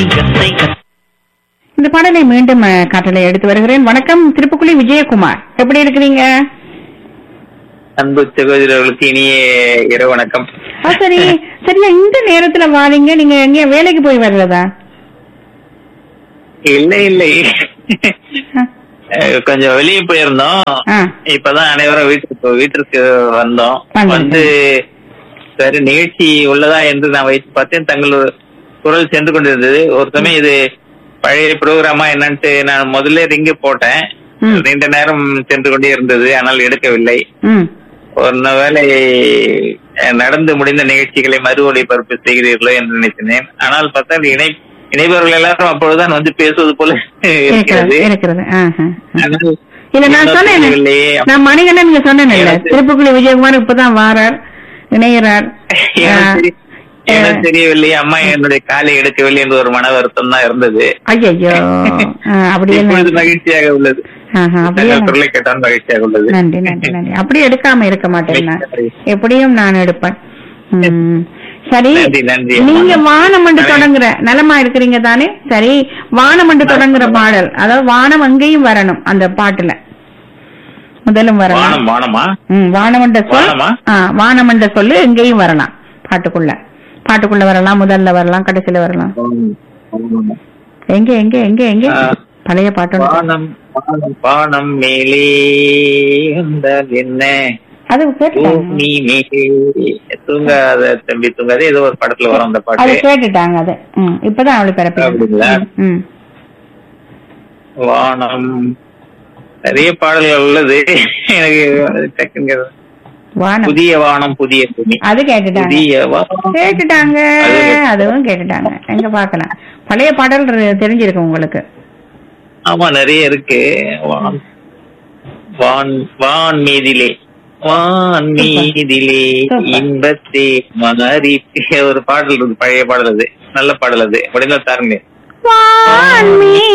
கத்தை கத்தை இந்த பாடலை மீண்டும் அஹ், காற்றலை எடுத்து வருகிறேன் வணக்கம் திருப்புக்குழி விஜயகுமார் எப்படி இருக்கிறீங்க அன்பு சகோதரர்களுக்கு இனிய இரவு வணக்கம் ஆ, சரி சரியா இந்த நேரத்துல வாரீங்க நீங்க எங்க வேலைக்கு போய் வர்றதா இல்லை இல்லை ஆ, அஹ் கொஞ்சம் வெளியே போயிருந்தோம் ஆ. இப்பதான் அனைவரும் வீட்டுக்கு வீட்டிற்கு வந்தோம் வாங்க. வந்து சரி நிகழ்ச்சி உள்ளதா என்று நான் வைத்து பார்த்தேன் தங்கள் குரல் சென்று கொண்டிருந்தது ஒரு சமயம் இது பழைய ப்ரோக்ராமா என்னன்ட்டு நான் முதல்ல ரிங்கு போட்டேன் ம். நீண்ட நேரம் சென்று கொண்டே இருந்தது ஆனால் எடுக்கவில்லை ம் ஒருவேளை அஹ், நடந்து முடிந்த நிகழ்ச்சிகளை மறு ஒளிபரப்பு செய்கிறீர்களோ என்று நினைத்தேன் ஆனால் பார்த்தா இணை இணைபவர்கள் எல்லாரும் அப்பொழுதுதான் வந்து பேசுவது போல இருக்கிறது இருக்கிறது இருக்கிறது ஆஹா. ஆனால் இல்ல நான் இன்னும் சொன்னேன் தெரியவில்லையே. நான் மணிகண்டன் நீங்க சொன்னேன் இல்ல எனக்கு- திருப்புக்குழி விஜயகுமார் இப்பதான் வாரார் இணைகிறார் எனக்கு தெரி- எனக்கு தெரியவில்லை அம்மா என்னுடைய காலை எடுக்கவில்லை என்று ஒரு மன வருத்தம் தான் இருந்தது ஐயோ அப்படியே இப்பொழுது மகிழ்ச்சியாக உள்ளது ஆஹா, அப்படியே தங்கள் குரலை கேட்டால் மகிழ்ச்சியாக உள்ளது நன்றி நன்றி நன்றி அப்படி எடுக்காம இருக்க மாட்டேன் நான் எப்படியும் நான் எடுப்பேன் ம். சரி நன்றி, நன்றி, அம்மா. நீங்க வானமண்டு தொடங்குற நலமா இருக்கிறீங்க தானே சரி வானமண்டு தொடங்குற பாடல் அதாவது வானம் அங்கேயும் வரணும் அந்த பாட்டுல முதலும் வரலாம் வானம் வானமா ம் வானமண்ட சொல் வானமா? ஆ, வானமண்ட சொல்லு எங்கேயும் வரலாம் பாட்டுக்குள்ள பாட்டுக்குள்ள வரலாம் முதல்ல வரலாம் கடைசியில வரலாம் எங்க எங்க எங்க எங்க ஆ. பழைய பாட்டு வானம் வானம் வானம் மேலே வந்தால் என்ன அது கேட்டுட்டாங்க பூமி மேலே தூங்காத தம்பி தூங்காத ஏதோ ஒரு படத்துல வரும் அந்த அது பாட்டு கேட்டுட்டாங்க அது ம், இப்பதான் அவளை அப்படிங்களா? பிறப்பு ம் வானம் நிறைய பாடல்கள் உள்ளது எனக்கு டக்குங்க வானம் புதிய வானம் புதிய பூமி அது கேட்டுட்டாங்க புதிய வானம் கேட்டுட்டாங்க அது கேட்டு- அதுவும் கேட்டுட்டாங்க எங்க பாக்கலாம் பழைய பாடல் ரு- தெரிஞ்சிருக்கு உங்களுக்கு ஆமா நிறைய இருக்கு வான் வான் வான் மீதிலே வான் மீதிலே சூப்பர். இன்பத்தே மகரி ஒரு பாடல் இருக்கு பழைய பாடல் அது நல்ல பாடல் அது முடிந்தா தாருங்க வான் மீதிலே